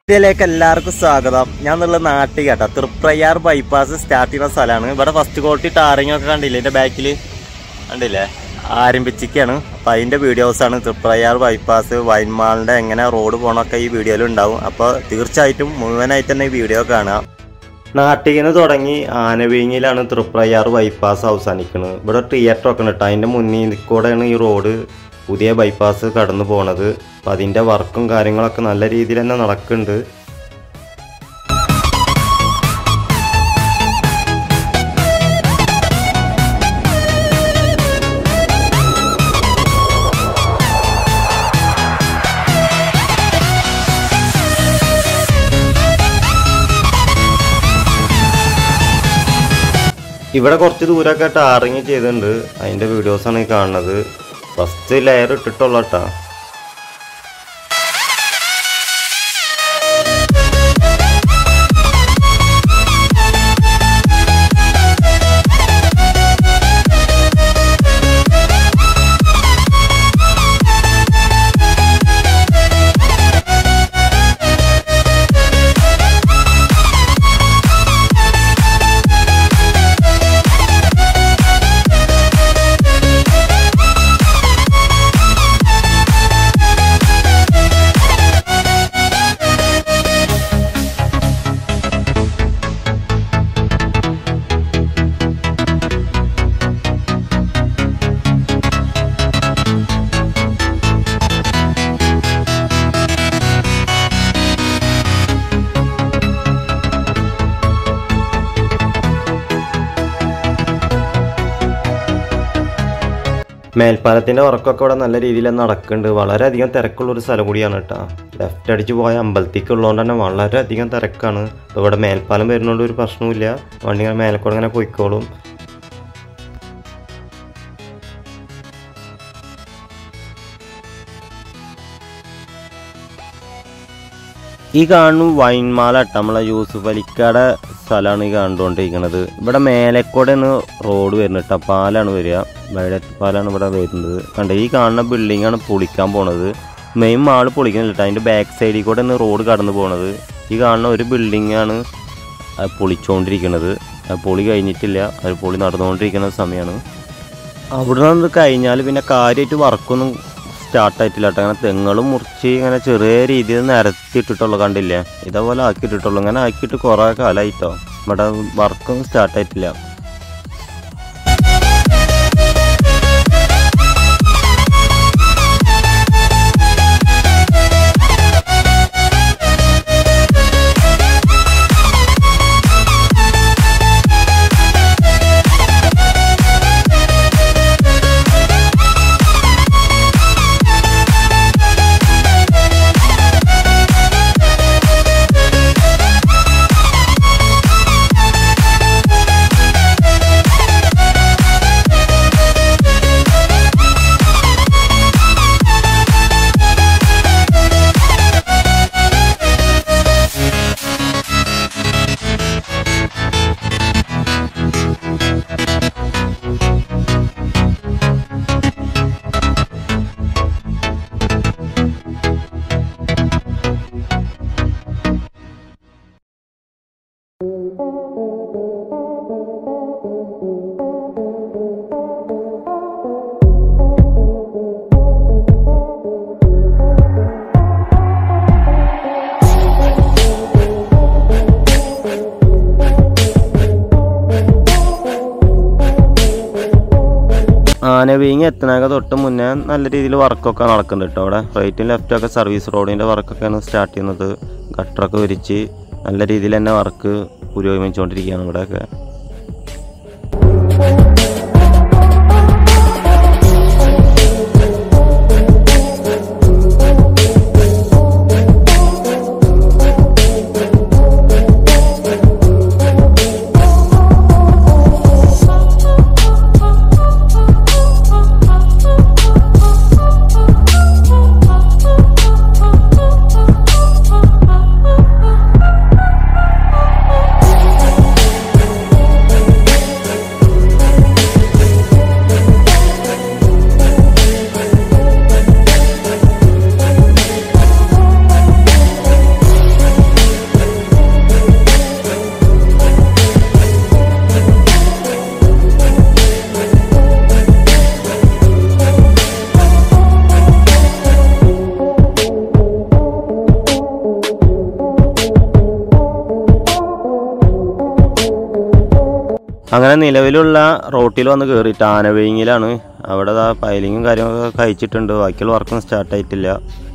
ഇതിലേക്ക് എല്ലാവർക്കും സ്വാഗതം ഞാൻ എന്നുള്ള നാട്ടിൽ കേട്ടോ തൃപ്രയാർ ബൈപ്പാസ് സ്റ്റാർട്ട് ചെയ്യുന്ന സ്ഥലമാണ് ഇവിടെ ഫസ്റ്റ് ക്വാളിറ്റി ടാറിങ് ഒക്കെ കണ്ടില്ലേ എൻ്റെ ബാക്കിൽ കണ്ടില്ലേ ആരംഭിച്ചിരിക്കുകയാണ് അപ്പം അതിൻ്റെ വീഡിയോസാണ് തൃപ്രയാർ ബൈപ്പാസ് വൈൻമാളിൻ്റെ എങ്ങനെ റോഡ് പോകണമൊക്കെ ഈ വീഡിയോയിൽ ഉണ്ടാവും അപ്പോൾ തീർച്ചയായിട്ടും മുഴുവനായിട്ട് തന്നെ ഈ വീഡിയോ കാണാം നാട്ടിൽ തുടങ്ങി ആനവീങ്ങിയിലാണ് തൃപ്രയാർ ബൈപ്പാസ് അവസാനിക്കുന്നത് ഇവിടെ തിയേറ്റർ ഒക്കെ ഉണ്ട് കേട്ടോ അതിൻ്റെ മുന്നിൽ കൂടെയാണ് ഈ റോഡ് പുതിയ ബൈപ്പാസ് കടന്നു പോണത് അപ്പം അതിൻ്റെ വർക്കും കാര്യങ്ങളൊക്കെ നല്ല രീതിയിൽ തന്നെ നടക്കുന്നുണ്ട് ഇവിടെ കുറച്ച് ദൂരമൊക്കെ ടാറിങ് ചെയ്തിട്ടുണ്ട് അതിൻ്റെ വീഡിയോസാണ് ഈ കാണുന്നത് ഫസ്റ്റ് ലെയർ ഇട്ടിട്ടുള്ള കേട്ടോ മേൽപ്പാലത്തിൻ്റെ വർക്കൊക്കെ ഇവിടെ നല്ല രീതിയിൽ നടക്കുന്നുണ്ട് വളരെയധികം തിരക്കുള്ള ഒരു സ്ഥലം കൂടിയാണ് കേട്ടോ ലെഫ്റ്റ് അടിച്ച് പോയ അമ്പലത്തേക്ക് ഉള്ളതുകൊണ്ട് തന്നെ വളരെയധികം തിരക്കാണ് ഇപ്പോൾ ഇവിടെ മേൽപ്പാലം വരുന്നതുകൊണ്ട് ഒരു പ്രശ്നവുമില്ല വണ്ടി ഇങ്ങനെ മേലക്കൂടെ ഇങ്ങനെ പോയിക്കോളും ഈ കാണുന്നു വൈൻമാല കേട്ടോ നമ്മളെ യൂസുഫ് അലിക്കാടെ സ്ഥലമാണ് ഈ കണ്ടുകൊണ്ടിരിക്കുന്നത് ഇവിടെ മേലെക്കൂടെയാണ് റോഡ് വരുന്നത് കേട്ടോ പാലാണ് വരിക വയലറ്റ് പാലാണ് ഇവിടെ വരുന്നത് കണ്ട ഈ കാണുന്ന ബിൽഡിംഗ് ആണ് പൊളിക്കാൻ പോണത് മെയിൻ മാള് പൊളിക്കുന്നില്ല കേട്ടോ അതിൻ്റെ ബാക്ക് സൈഡിൽ കൂടെ ആണ് റോഡ് കടന്നു പോണത് ഈ കാണുന്ന ഒരു ബിൽഡിംഗ് ആണ് അത് പൊളിച്ചുകൊണ്ടിരിക്കുന്നത് അത് പൊളി കഴിഞ്ഞിട്ടില്ല അത് പൊളി നടന്നുകൊണ്ടിരിക്കുന്ന സമയമാണ് അവിടെ നിന്ന് കഴിഞ്ഞാൽ പിന്നെ കാര്യമായിട്ട് വർക്കൊന്നും സ്റ്റാർട്ടായിട്ടില്ല കേട്ടോ അങ്ങനെ തെങ്ങളും മുറിച്ച് ഇങ്ങനെ ചെറിയ രീതിയിൽ നിരത്തിയിട്ടിട്ടുള്ളൂ കണ്ടില്ലേ ഇതേപോലെ ആക്കിയിട്ടിട്ടുള്ളൂ ഇങ്ങനെ ആക്കിയിട്ട് കുറേ കാലമായിട്ടോ ഇവിടെ വർക്കൊന്നും സ്റ്റാർട്ടായിട്ടില്ല ആനവീങ്ങി എത്തണൊക്കെ തൊട്ട് മുന്നേ നല്ല രീതിയിൽ വർക്കൊക്കെ നടക്കുന്നുണ്ട് കേട്ടോ അവിടെ റൈറ്റും ലെഫ്റ്റും ഒക്കെ സർവീസ് റോഡിൻ്റെ വർക്കൊക്കെയാണ് സ്റ്റാർട്ട് ചെയ്യുന്നത് ഗട്ടറൊക്കെ വിരിച്ച് നല്ല രീതിയിൽ തന്നെ വർക്ക് പുരോഗമിച്ചുകൊണ്ടിരിക്കുകയാണ് ഇവിടെയൊക്കെ Thank അങ്ങനെ നിലവിലുള്ള റോട്ടിൽ വന്ന് കയറിയിട്ട് ആനവേങ്ങിലാണ് അവിടെ ദാ പൈലിങ്ങും കാര്യങ്ങളൊക്കെ കഴിച്ചിട്ടുണ്ട് ബാക്കിയുള്ള വർക്കൊന്നും സ്റ്റാർട്ട് ആയിട്ടില്ല